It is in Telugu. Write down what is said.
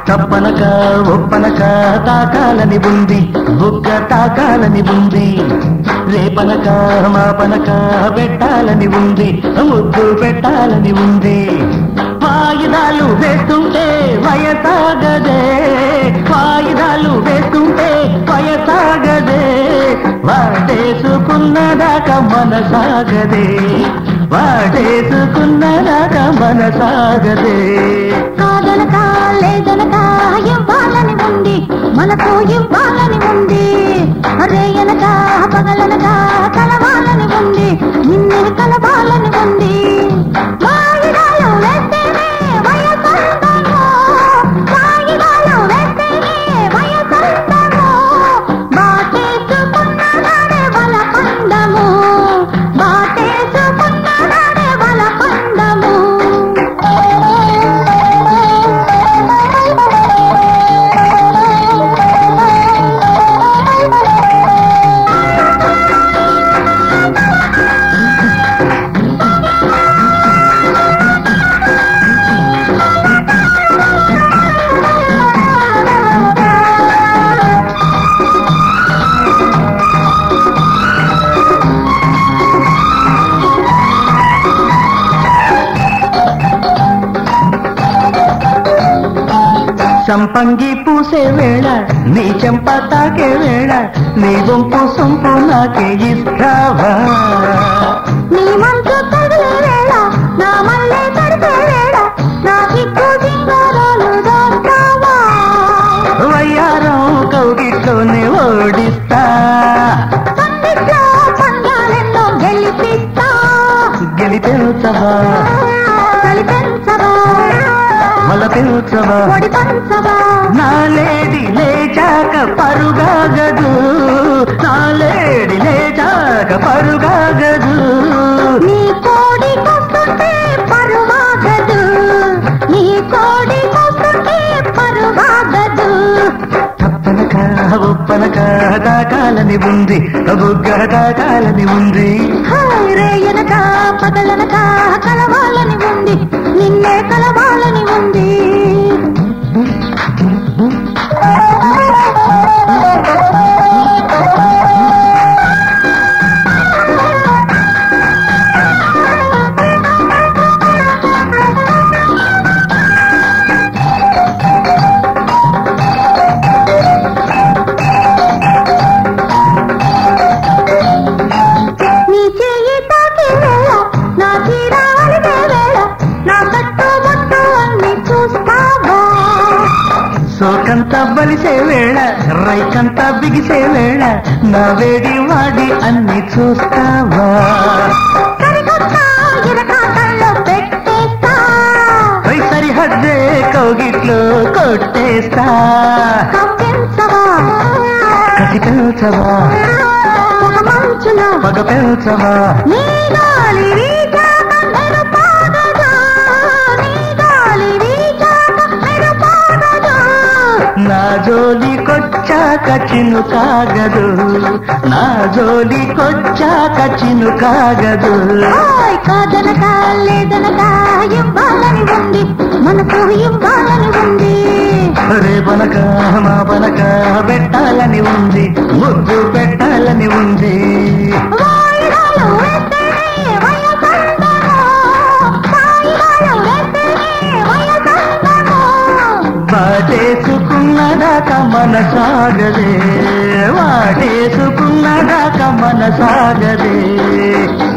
తప్పనక ఒప్పనక తాకాలని ఉంది బుగ్గ తాకాలని ఉంది రేపనక మాపనక పెట్టాలని ఉంది ముద్దు పెట్టాలని ఉంది వాయిదాలు వేస్తుంటే వయసాగదే వాయిదాలు వేస్తుంటే వయసాగదే వాడేసుకున్నదాకా మనసాగదే వాడేసుకున్నదాకా మనసాగదే కాదనక లేదనక ఇవ్వాలని ఉంది మనకు ఇవ్వాలని ఉంది రేయనక పగలనక కలవాలని ఉంది నిన్ను కలవాలని ఉంది వాయిదాలు వేస్తేనే వయసంతము వాయిదాలు వేస్తేనే వయసంతము బాటేసుకున్ననాడే వల పందము బాటేసుకున్ననాడే వల పందము సంపంగి పూసే వేళ నీ చెంప తాకే వేళ నీ గుంపు సొంపు నాకే ఇస్తావా నీ మంచు తగిలే వేళ నా మల్లె తడిపే వేళ నా చిక్కు సింగారాలు దొరకావా వయ్యారం కౌగిట్లోనే ఓడిస్తా పందిట్లో పందాలెన్నో గెలిపిస్తా గెలిపించవా కలిపెంచవా మలపించవా ఒడి పంచవా నాలేడి లేచాక పరుగాగదు నాలేడి లేచాక పరుగాగదు నీ కోడి కొస్తుంటే పరువాగదు నీ కోడి కొస్తుంటే పరువాగదు తప్పనక ఒప్పనక దాకాలని ఉంది బుగ్గ దాకాలని ఉంది హాయ్ రేయనక పగలనక కలవాలని ఉంది నిన్నే కలవాలని ఉంది నీ చెయ్యి తాకే వేళ నా చీర అలిగే వేళ నా కట్టు ముట్టు అన్ని చూస్తావా సోకంత బలిసే వేళ రైకంత బిగిసే వేళ నా వేడి వాడి అన్ని చూస్తావా సరికొత్త ఇరకాటంలో పెట్టేస్తా పై సరిహద్దే కౌగిట్లో కొట్టేస్తా కప్పించవా కసి పెంచవా ఒక మంచున పగ పెంచవా నీ గాలి వీచాక మెరుపాగదా నీ గాలి వీచాక మెరుపాగదా నా జోలి కొచ్చాక చిను కాగదు నా జోలి కొచ్చాక చిను కాగదు హాయ్ కాదనక లేదనక ఇవ్వాలని ఉంది మనకు ఇవ్వాలని ఉంది రేపనక మా పనక పెట్టాలని ఉంది ముద్దు పెట్టాలని ఉంది వాయిదాలు వేస్తేనే వయసందము వాయిదాలు వేస్తేనే వయసందము వాటేసుకున్నదాకా మనసాగదే వాటేసుకున్నదాకా మనసాగదే